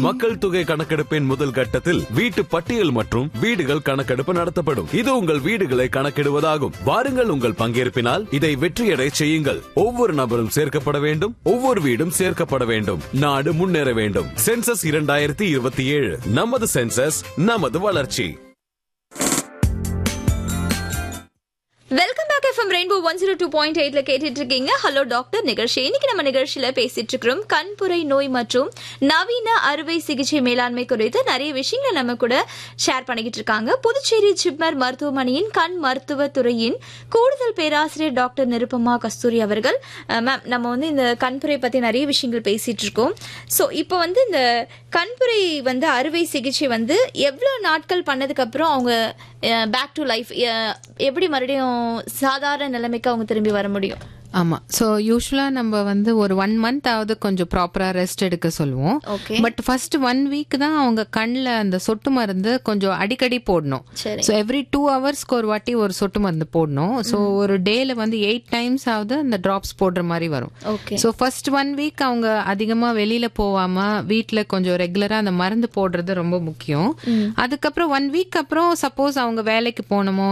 மக்கள் தொகை கணக்கெடுப்பின் முதல் கட்டத்தில் வீட்டு பட்டியல் மற்றும் வீடுகள் கணக்கெடுப்பு நடத்தப்படும் இது உங்கள் வீடுகளை கணக்கிடுவதாகும் வாருங்கள் உங்கள் பங்கேற்பினால் இதை வெற்றியடை செய்யுங்கள் ஒவ்வொரு நபரும் சேர்க்கப்பட வேண்டும் ஒவ்வொரு வீடும் சேர்க்கப்பட வேண்டும் நாடு முன்னேற வேண்டும் சென்சஸ் இரண்டாயிரத்தி இருபத்தி ஏழு நமது சென்சஸ் நமது வளர்ச்சி welcome back FM Rainbow one zero two point எயிட்ல கேட்டுட்டு இருக்கீங்க ஹலோ டாக்டர் நிகழ்ச்சி இன்னைக்கு நம்ம நிகழ்ச்சியில பேசிட்டு இருக்கிறோம் கண்புரை நோய் மற்றும் நவீன அறுவை சிகிச்சை மேலாண்மை குறித்து நிறைய விஷயங்களை நம்ம கூட ஷேர் பண்ணிக்கிட்டு இருக்காங்க புதுச்சேரி ஜிப்மர் மருத்துவமனையின் கண் மருத்துவ துறையின் கூடுதல் பேராசிரியர் டாக்டர் நிருப்பமா கஸ்தூரி அவர்கள் மேம் நம்ம வந்து இந்த கண்புரை பத்தி நிறைய விஷயங்கள் பேசிட்டு இருக்கோம் ஸோ இப்போ வந்து இந்த கண்புரை வந்து அறுவை சிகிச்சை வந்து எவ்வளவு நாட்கள் பண்ணதுக்கு அப்புறம் அவங்க பேக் டு லைஃப் எப்படி மறுபடியும் சாதாரண நிலைமைக்கு அவங்க திரும்பி வர முடியும் ஆமா சோ யூஸ்வலா நம்ம வந்து ஒரு ஒன் மந்த் ஆவது கொஞ்சம் ப்ராப்பரா ரெஸ்ட் எடுக்க சொல்லுவோம் okay but first one week தான் அவங்க கண்ணில் அந்த சொட்டு மருந்து கொஞ்சம் அடிக்கடி போடணும் சரி ஸோ எவ்ரி டூ ஹவர்ஸ்க்கு ஒரு வாட்டி ஒரு சொட்டு மருந்து போடணும் ஸோ ஒரு டேல வந்து எயிட் டைம்ஸ் ஆகுது அந்த ட்ராப்ஸ் போடுற மாதிரி வரும் okay so first one week அவங்க அதிகமா வெளியில போகாம வீட்டில் கொஞ்சம் ரெகுலரா அந்த மருந்து போடுறது ரொம்ப முக்கியம் அதுக்கப்புறம் ஒன் வீக் அப்புறம் சப்போஸ் அவங்க வேலைக்கு போகணுமோ